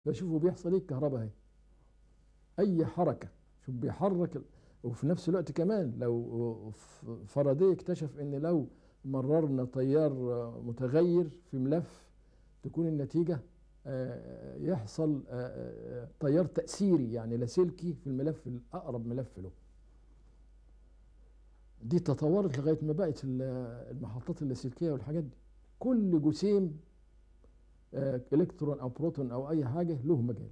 فشوفوا بيحصل ايه الكهرباء اهي اي حركه شوف بيحرك ال- وفي نفس الوقت كمان لو ف- فاراداي اكتشف ان لو مررنا تيار متغير في ملف تكون النتيجه آه، يحصل آه، آه، تيار تأثيري يعني لاسلكي في الملف الأقرب ملف له دي تطورت لغاية ما بقت ال- المحطات اللاسلكية والحاجات دي كل جسيم آه، الكترون او بروتون او اي حاجه له مجال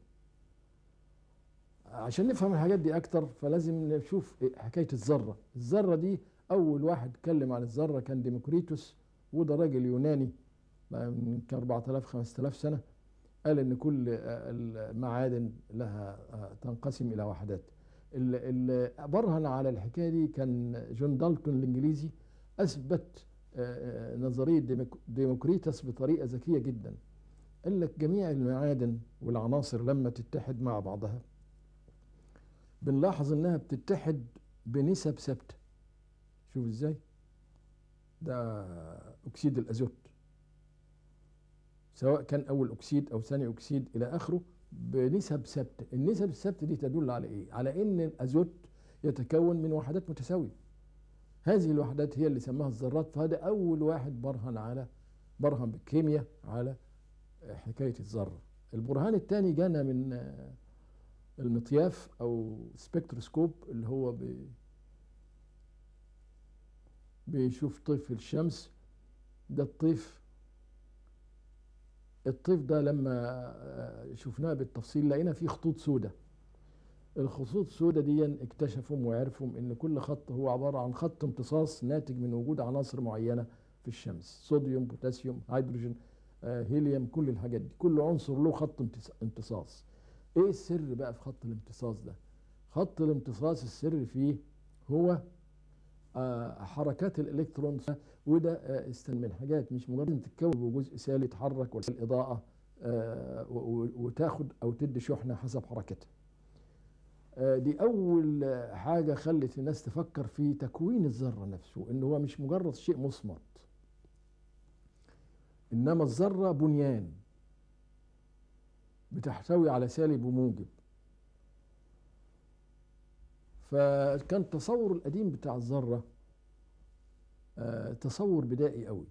عشان نفهم الحاجات دي اكتر فلازم نشوف إيه حكايه الذره الذره دي اول واحد اتكلم عن الذره كان ديموكريتوس وده راجل يوناني من 4000 5000 سنه قال ان كل آه، المعادن لها آه، تنقسم الى وحدات اللي برهن على الحكايه دي كان جون دالتون الانجليزي اثبت آه، آه، نظريه ديموك- ديموكريتوس بطريقه ذكيه جدا قال لك جميع المعادن والعناصر لما تتحد مع بعضها بنلاحظ انها بتتحد بنسب ثابته شوف ازاي ده اكسيد الازوت سواء كان اول اكسيد او ثاني اكسيد الى اخره بنسب ثابته النسب الثابته دي تدل على ايه على ان الازوت يتكون من وحدات متساويه هذه الوحدات هي اللي سماها الذرات فهذا اول واحد برهن على برهن بالكيمياء على حكايه الذره البرهان الثاني جانا من آه، المطياف او سبكتروسكوب اللي هو بي بيشوف طيف الشمس ده الطيف الطيف ده لما آه، شفناه بالتفصيل لقينا فيه خطوط سوداء الخطوط السوداء دي اكتشفوا وعرفوا ان كل خط هو عباره عن خط امتصاص ناتج من وجود عناصر معينه في الشمس صوديوم بوتاسيوم هيدروجين آه، هيليوم كل الحاجات دي كل عنصر له خط امتص- امتصاص ايه السر بقى في خط الامتصاص ده خط الامتصاص السر فيه هو آه، حركات الالكترون وده آه، است- من حاجات مش مجرد إن تتكون بجزء سالي يتحرك ولا الاضاءه آه، و- و- وتاخد او تدي شحنه حسب حركتها آه، دي اول آه، حاجه خلت الناس تفكر في تكوين الذره نفسه ان هو مش مجرد شيء مصمت انما الذره بنيان بتحتوي على سالب وموجب فكان التصور القديم بتاع الذره آه، تصور بدائي قوي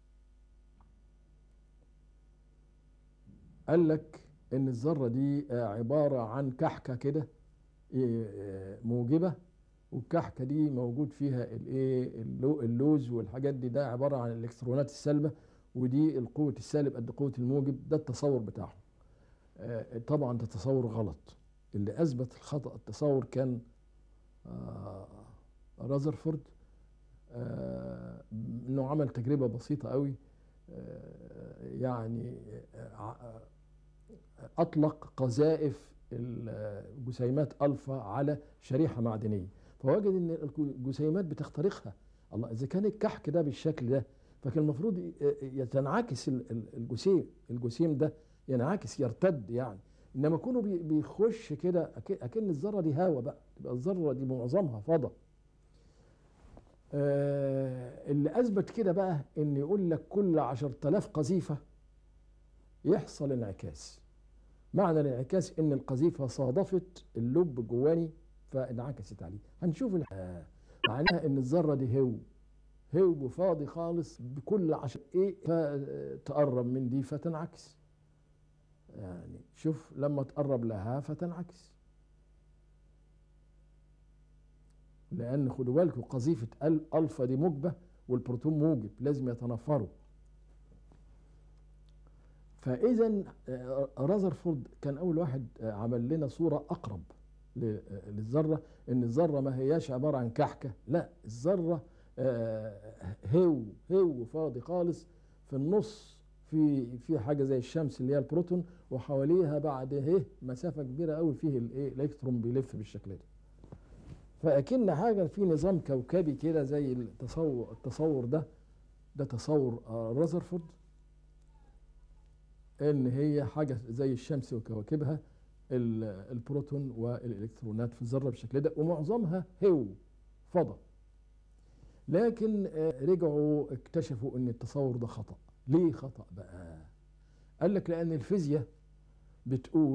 قال لك ان الذره دي آه، عباره عن كحكه كده آه، موجبه والكحكه دي موجود فيها الايه اللو- اللوز والحاجات دي ده عباره عن الالكترونات السالبه ودي القوه السالب قد قوه الموجب ده التصور بتاعهم آه، طبعا ده تصور غلط اللي اثبت الخطا التصور كان آه، رازرفورد آه، انه عمل تجربه بسيطه قوي آه، يعني آه، اطلق قذائف الجسيمات الفا على شريحه معدنيه فوجد ان الجسيمات بتخترقها الله اذا كان الكحك ده بالشكل ده فكان المفروض ي- يتنعكس ال- ال- الجسيم الجسيم ده ينعكس يرتد يعني انما كونه بي- بيخش كده أك- اكن الذره دي هواء بقى تبقى الذره دي معظمها فضاء آه، اللي اثبت كده بقى ان يقول لك كل 10000 قذيفه يحصل انعكاس معنى الانعكاس ان القذيفه صادفت اللب الجواني فانعكست عليه هنشوف ال- آه، معناها ان الذره دي هو هو فاضي خالص بكل عشر ايه فتقرب من دي فتنعكس يعني شوف لما تقرب لها فتنعكس لان خدوا بالكم قذيفه ال- الفا دي موجبه والبروتون موجب لازم يتنافروا فاذا آه، رازرفورد كان اول واحد آه، عمل لنا صوره اقرب ل- آه، للذره ان الذره ما هياش عباره عن كحكه لا الذره آه، هو هو فاضي خالص في النص في في حاجه زي الشمس اللي هي البروتون وحواليها بعد ايه مسافه كبيره قوي فيه الايه الالكترون بيلف بالشكل ده فاكن حاجه في نظام كوكبي كده زي التصور التصور ده ده تصور آه، رازرفورد ان هي حاجه زي الشمس وكواكبها ال- البروتون والالكترونات في الذره بالشكل ده ومعظمها هو فضاء لكن آه، رجعوا اكتشفوا ان التصور ده خطا ليه خطا بقى قال لك لان الفيزياء بتقول